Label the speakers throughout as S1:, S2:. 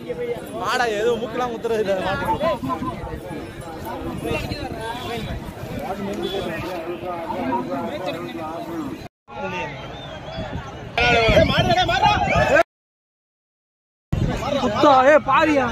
S1: மாடா ஏதோ முக்கெல்லாம் முத்துறது இல்லை மாட்டுக்கு
S2: குத்தா ஏ பாரியா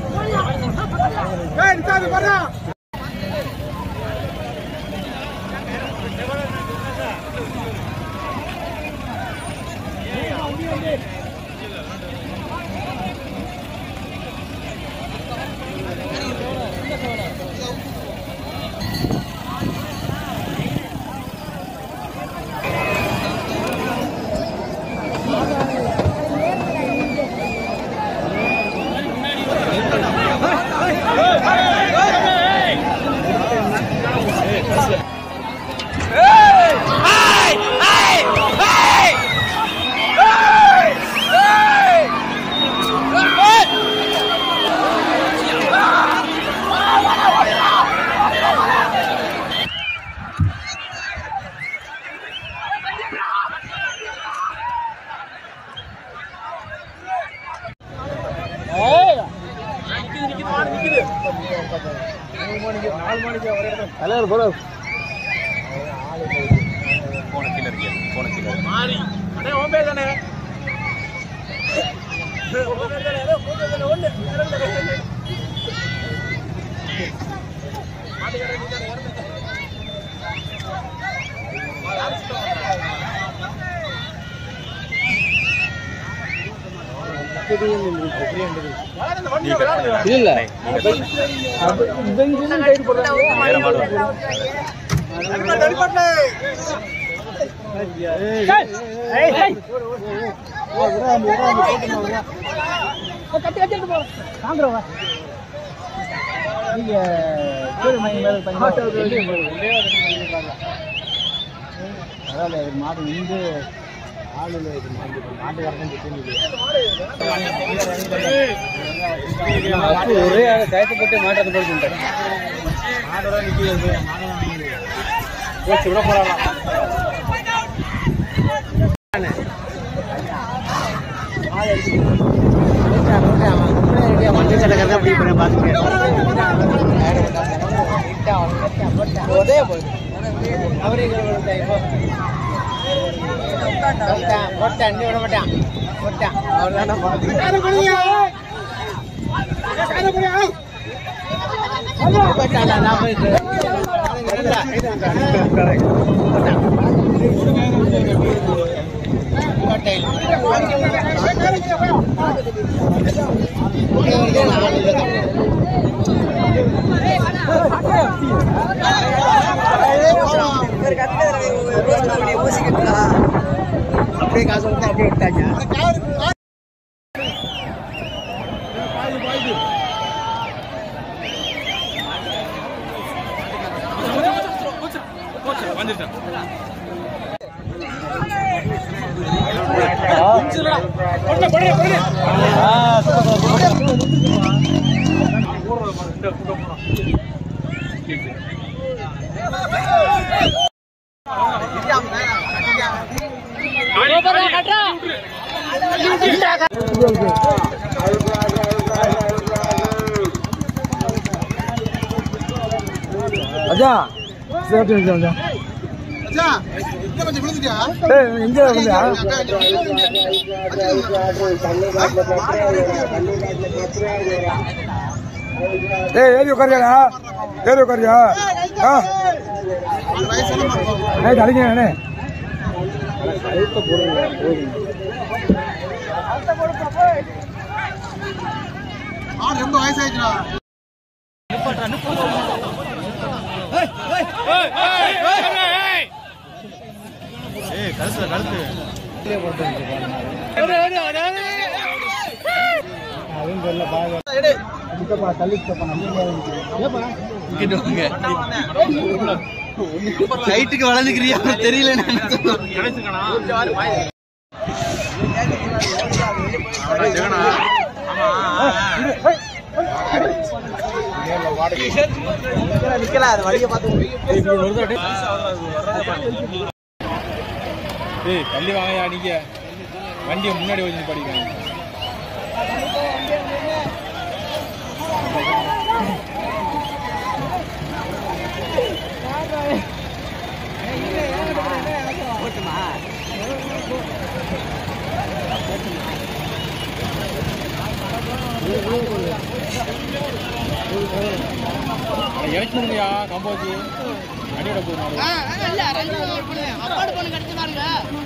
S2: தலைவர் போல
S1: போன கீழே இருக்கே போன கீழே
S2: மாறி அண்ணே உன் பேர் தானே இல்ல
S1: வேற மாடு வருது.
S2: மாடு நின்று ஆளு மாட்டு வரணும் ஒரே கயத்தப்பட்டு மாட்டை போட்டு மாடோட நிற்கிறது விட போறாங்க மஞ்சள் சட்டை அப்படி பண்ண பார்த்துட்டே போகுது அவரே போட்டான் விட மாட்டான் போட்டான் அவர் தானே போட்டான் நான் போயிட்டு அப்படியே காசு கொடுத்து அப்படியே விட்டாங்க அஜா சேட்டு அஜா ஏய் எங்க வந்தியா ஏய் ஏறி உட்காரியாடா ஏறி உட்காரியா ஆ ஏய் தலைங்க அண்ணே
S3: ரொம்ப வயசாயிடுச்சுடா
S1: ஏய் கழுத்துல கழுத்து
S3: ஹைட்டுக்கு வளர்ந்துக்கிறியா தெரியல
S2: நிக்கல அது வழியை பார்த்து
S1: ஏய் தள்ளி வாங்கயா நீங்க வண்டியை முன்னாடி வச்சு படிக்கணும் இறக்கணுங்கய்யா கம்போச்சு அடியோட போதும்
S4: அப்பாடு பொண்ணு கிடைச்சு பாருங்க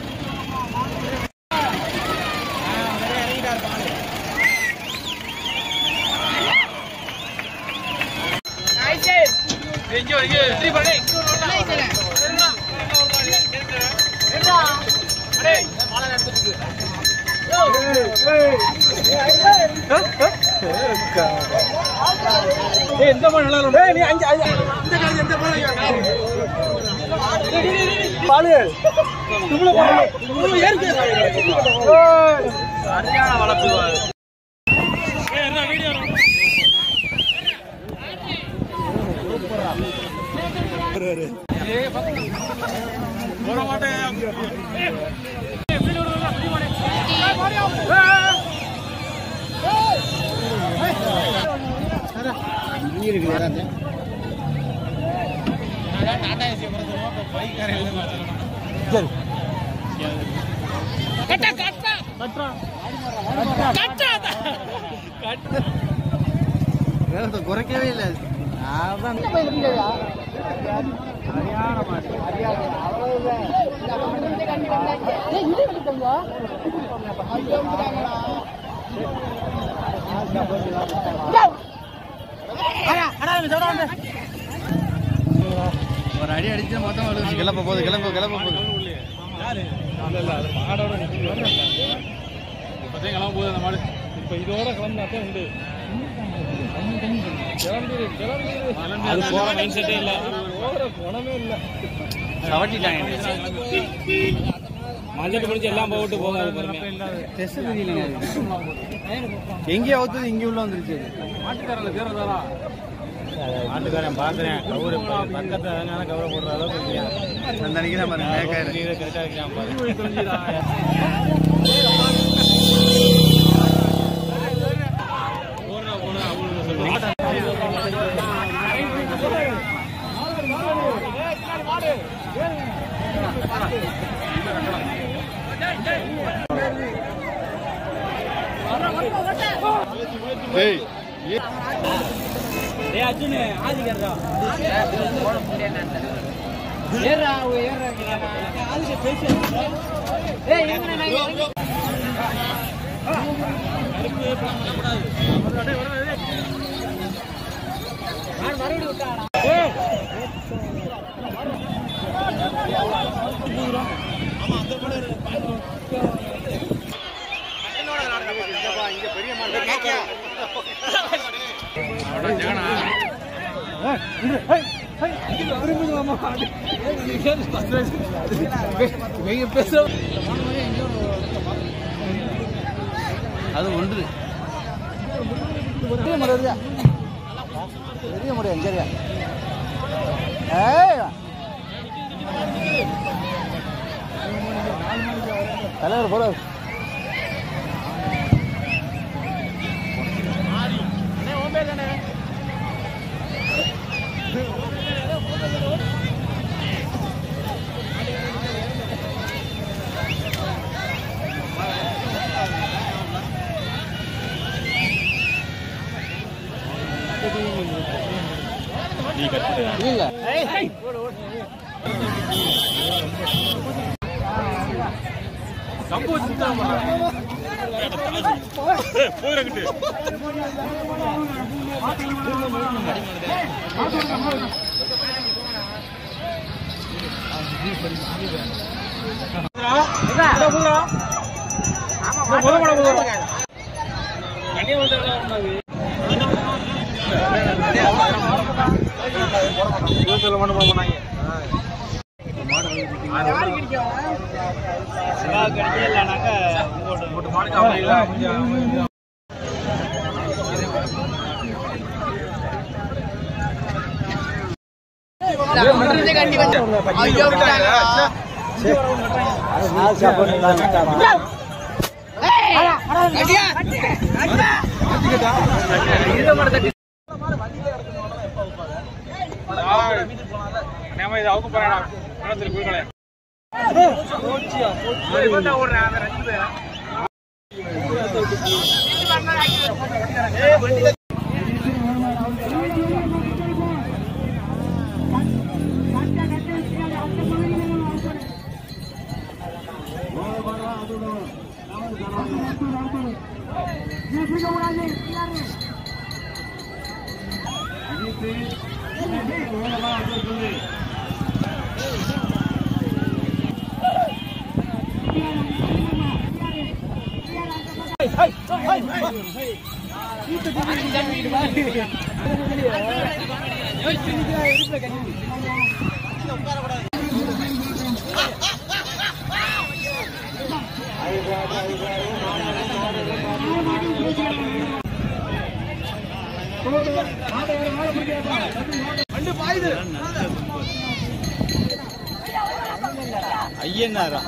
S3: குறைக்கவே இல்லை ஒரு அடி அடிச்சா மொத்தம் கிளம்ப போகுது கிளம்ப கிளம்ப போகுது
S1: இப்போதான் கிளம்ப போகுது அந்த மாடு இப்போ இதோட கிளம்பினாத்தான் உண்டு கிளம்பிடு கிளம்பிடு அது போகிற மைண்ட் செட்டே இல்லை போகிற குணமே இல்லை
S3: சவட்டிட்டாங்க
S1: மஞ்சள் முடிச்சு எல்லாம் போட்டு போகாது பாருங்க
S3: டெஸ்ட் தெரியலங்க எங்கேயே அவுத்தது இங்கே உள்ள வந்துருச்சு அது.
S1: மாட்டுக்காரங்க தேர்றதாரா மாட்டுக்காரன் பார்க்குறேன் கவுரு பக்கத்தை கவுரை போடுற அளவுக்கு இல்லையா
S3: அந்த அன்னைக்கு தான் பாருங்க மேக்காயிரு
S1: கரெக்டாக இருக்கான் பாரு
S3: டேய் அது ஒன்று பெரிய முறை இருக்கா பெரிய முறை சரியா ஏய் தலைவர் போட
S1: நீ கற்றுட்டு
S3: இல்ல
S1: கம்பு வச்சு சுத்தம் போயிடக்கிட்டு
S4: ஐயோ விட்டாங்க. ஏய், அடியா.
S1: நம்ம இது அவுக்கு போறேன் குளத்துல குளிக்கலை ஓடுறேன் அந்த ரெண்டு பேரும் ஐயனாரா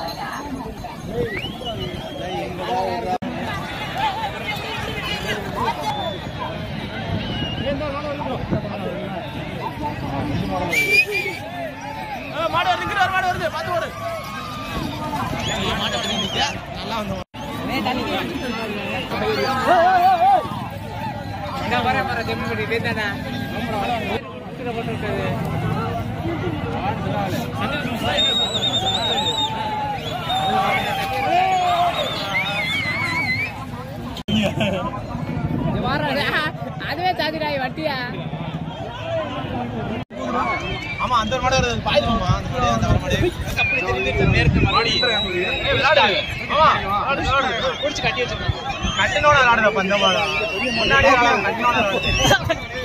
S4: அதுவே தாதிராய் வட்டியா
S3: ஆமா அந்த ஒரு மாடு வருது பாயுமாமா அந்த மாடு அந்த ஒரு மாடு அப்படி தெரியுது மேற்கு மாடி ஏய் விளையாடு ஆமா விளையாடு விளையாடு புடிச்சு கட்டி வச்சிருக்காங்க கட்டினோட விளையாடுறப்ப அந்த மாடு முன்னாடி விளையாடு கட்டினோட விளையாடு